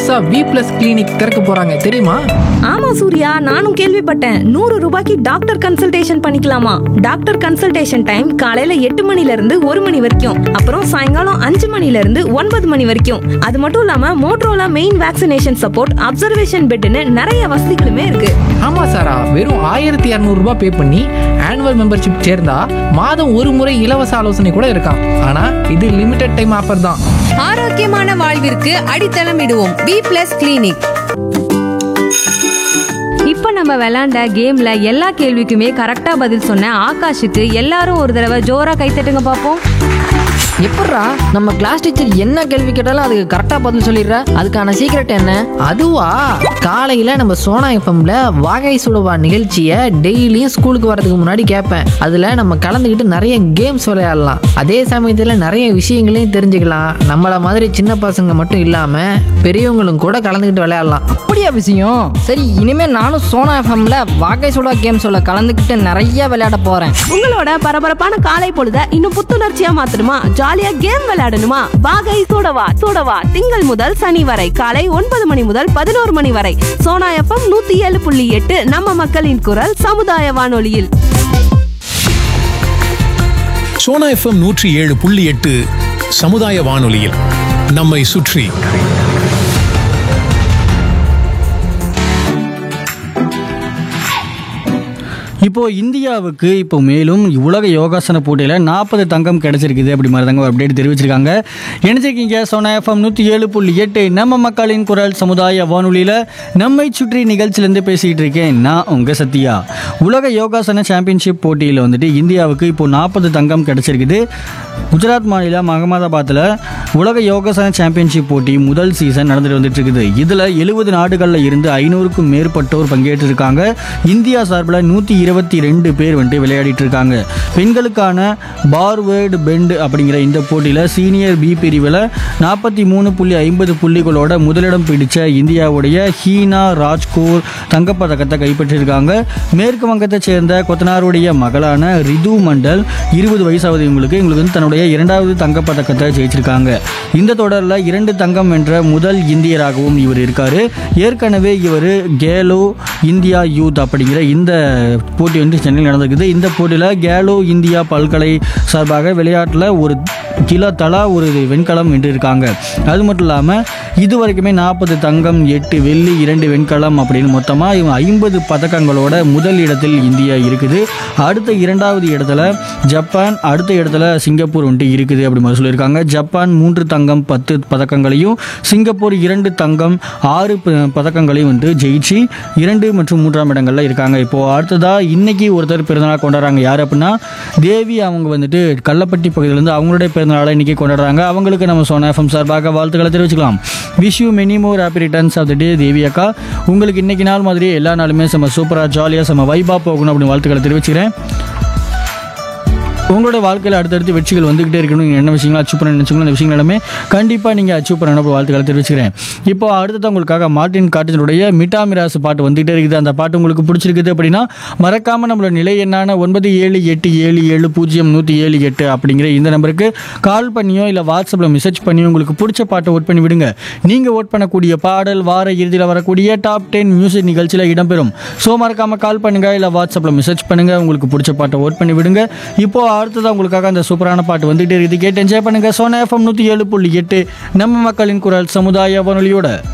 புதுசா V plus clinic திறக்க போறாங்க தெரியுமா ஆமா சூர்யா நானும் கேள்விப்பட்டேன் நூறு ரூபாய்க்கு டாக்டர் கன்சல்டேஷன் பண்ணிக்கலாமா டாக்டர் கன்சல்டேஷன் டைம் காலையில எட்டு மணில இருந்து ஒரு மணி வரைக்கும் அப்புறம் சாயங்காலம் அஞ்சு மணில இருந்து ஒன்பது மணி வரைக்கும் அது மட்டும் இல்லாம Motorola main vaccination support observation பெட்னு நிறைய வசதிகளுமே இருக்கு ஆமா சாரா வெறும் ஆயிரத்தி இரநூறுபா பே பண்ணி ஆனுவல் மெம்பர்ஷிப் சேர்ந்தா மாதம் ஒரு முறை இலவச ஆலோசனை கூட இருக்காம் ஆனா இது லிமிடெட் டைம் ஆஃபர் தான் ஆரோக்கியமான வாழ்விற்கு அடித்தளமிடுவோம் வி பிளஸ் கிளினிக் இப்ப நம்ம விளையாண்ட கேம்ல எல்லா கேள்விக்குமே கரெக்டா பதில் சொன்ன ஆகாஷுக்கு எல்லாரும் ஒரு தடவை ஜோரா கைத்தட்டுங்க பாப்போம் எப்பட்றா நம்ம கிளாஸ் டீச்சர் என்ன கேள்வி கேட்டாலும் அதுக்கு கரெக்டாக பதில் சொல்லிடுற அதுக்கான சீக்ரெட் என்ன அதுவா காலையில நம்ம சோனா எஃப்எம்ல வாகை சுடுவா நிகழ்ச்சியை டெய்லியும் ஸ்கூலுக்கு வரதுக்கு முன்னாடி கேட்பேன் அதுல நம்ம கலந்துக்கிட்டு நிறைய கேம்ஸ் விளையாடலாம் அதே சமயத்துல நிறைய விஷயங்களையும் தெரிஞ்சுக்கலாம் நம்மள மாதிரி சின்ன பசங்க மட்டும் இல்லாம பெரியவங்களும் கூட கலந்துக்கிட்டு விளையாடலாம் அப்படியா விஷயம் சரி இனிமே நானும் சோனா எஃப்எம்ல வாகை சுடா கேம்ஸோட கலந்துக்கிட்டு நிறைய விளையாட போறேன் உங்களோட பரபரப்பான காலை பொழுத இன்னும் புத்துணர்ச்சியா மாத்தணுமா ஜாலியா கேம் விளையாடணுமா வாகை சூடவா சூடவா திங்கள் முதல் சனி வரை காலை ஒன்பது மணி முதல் பதினோரு மணி வரை சோனா எஃப்எம் நூத்தி ஏழு புள்ளி எட்டு நம்ம மக்களின் குரல் சமுதாய வானொலியில் சோனா எஃப்எம் நூற்றி ஏழு புள்ளி எட்டு சமுதாய வானொலியில் நம்மை சுற்றி இப்போ இந்தியாவுக்கு இப்போ மேலும் உலக யோகாசன போட்டியில் நாற்பது தங்கம் கிடைச்சிருக்குது அப்படி மாதிரி தாங்க ஒரு அப்டேட் தெரிவிச்சிருக்காங்க இணைச்சிருக்கீங்க சோனா எஃப்எம் நூற்றி ஏழு புள்ளி எட்டு நம்ம மக்களின் குரல் சமுதாய வானொலியில் நம்மை சுற்றி நிகழ்ச்சியிலேருந்து பேசிகிட்டு இருக்கேன் நான் உங்கள் சத்யா உலக யோகாசன சாம்பியன்ஷிப் போட்டியில் வந்துட்டு இந்தியாவுக்கு இப்போ நாற்பது தங்கம் கிடைச்சிருக்குது குஜராத் மாநிலம் அகமதாபாத்தில் உலக யோகாசன சாம்பியன்ஷிப் போட்டி முதல் சீசன் நடந்துட்டு வந்துட்டு இருக்குது இதில் எழுபது நாடுகளில் இருந்து ஐநூறுக்கும் மேற்பட்டோர் பங்கேற்றிருக்காங்க இந்தியா சார்பில் நூற்றி இருபத்தி ரெண்டு பேர் வந்துட்டு விளையாடிட்டு இருக்காங்க பெண்களுக்கான பார்வேர்டு பெண்ட் அப்படிங்கிற இந்த போட்டியில் சீனியர் பி பிரிவில் நாற்பத்தி மூணு புள்ளி ஐம்பது புள்ளிகளோட முதலிடம் பிடிச்ச இந்தியாவுடைய ஹீனா ராஜ்கோர் தங்கப்பதக்கத்தை கைப்பற்றியிருக்காங்க மேற்கு வங்கத்தை சேர்ந்த கொத்தனாருடைய மகளான ரிது மண்டல் இருபது வயசாவது இவங்களுக்கு இவங்களுக்கு வந்து தன்னுடைய இரண்டாவது தங்கப்பதக்கத்தை ஜெயிச்சிருக்காங்க இந்த தொடரில் இரண்டு தங்கம் வென்ற முதல் இந்தியராகவும் இவர் இருக்காரு ஏற்கனவே இவர் கேலோ இந்தியா யூத் அப்படிங்கிற இந்த போட்டி வந்து சென்னையில் நடந்திருக்குது இந்த போட்டியில் கேலோ இந்தியா பல்கலை சார்பாக விளையாட்டில் ஒரு கிலோ தலா ஒரு வெண்கலம் வென்றிருக்காங்க அது மட்டும் இல்லாமல் இது வரைக்குமே நாற்பது தங்கம் எட்டு வெள்ளி இரண்டு வெண்கலம் அப்படின்னு மொத்தமாக இவங்க ஐம்பது பதக்கங்களோட முதல் இடத்தில் இந்தியா இருக்குது அடுத்த இரண்டாவது இடத்துல ஜப்பான் அடுத்த இடத்துல சிங்கப்பூர் வந்துட்டு இருக்குது அப்படி மாதிரி சொல்லியிருக்காங்க ஜப்பான் மூன்று தங்கம் பத்து பதக்கங்களையும் சிங்கப்பூர் இரண்டு தங்கம் ஆறு ப- பதக்கங்களையும் வந்து ஜெயிச்சு இரண்டு மற்றும் மூன்றாம் இடங்கள்ல இருக்காங்க இப்போ அடுத்ததா இன்னைக்கு ஒருத்தர் பிறந்தநாள் கொண்டாடுறாங்க யார் அப்படின்னா தேவி அவங்க வந்துட்டு கள்ளப்பட்டி பகுதியிலேருந்து அவங்களுடைய பிறந்தநாளை இன்னைக்கு கொண்டாடுறாங்க அவங்களுக்கு நம்ம சோனா எஃப்எம் சார்பாக வாழ்த்துக்களை தெரிவிச்சுக்கலாம் wish you many more happy returns of the day Devi அக்கா உங்களுக்கு இன்னைக்கு நாள் மாதிரி எல்லா நாளுமே செம்ம சூப்பராக ஜாலியாக செம்ம வைபாக போகணும் அப்படின்னு வாழ்த்துக்களை தெரிவிச்சுக்கிறேன் உங்களோட வாழ்க்கையில் அடுத்தடுத்து வெற்றிகள் வந்துகிட்டே இருக்கணும் நீங்க என்ன விஷயங்களை அச்சீவ் பண்ண நினைச்சீங்களோ அந்த விஷயங்கள் எல்லாமே கண்டிப்பாக நீங்கள் அச்சீவ் பண்ணணும் வாழ்த்துக்களை தெரிவிச்சுக்கிறேன் இப்போ அடுத்தது உங்களுக்காக மார்ட்டின் காட்டினுடைய மிட்டா மிராசு பாட்டு வந்துகிட்டே இருக்குது அந்த பாட்டு உங்களுக்கு பிடிச்சிருக்குது அப்படின்னா மறக்காமல் நம்மளோட நிலை என்னான ஒன்பது ஏழு எட்டு ஏழு ஏழு பூஜ்ஜியம் நூற்றி ஏழு எட்டு அப்படிங்கிற இந்த நம்பருக்கு கால் பண்ணியோ இல்லை வாட்ஸ்அப்பில் மெசேஜ் பண்ணியோ உங்களுக்கு பிடிச்ச பாட்டை ஓட் பண்ணி விடுங்க நீங்கள் ஓட் பண்ணக்கூடிய பாடல் வார இறுதியில் வரக்கூடிய டாப் டென் மியூசிக் நிகழ்ச்சியில் இடம்பெறும் ஸோ மறக்காமல் கால் பண்ணுங்க இல்லை வாட்ஸ்அப்பில் மெசேஜ் பண்ணுங்க உங்களுக்கு பிடிச்ச பாட்டை ஓட் பண்ணி விடுங்க இப்போ அடுத்தது உங்களுக்காக அந்த சூப்பரான பாட்டு வந்துட்டே இருக்குது கேட்டு என்ஜாய் பண்ணுங்க சோனா எஃப்எம் நூற்றி ஏழு புள்ளி எட்டு நம்ம மக்களின் குரல் சமுதாய வானொலியோட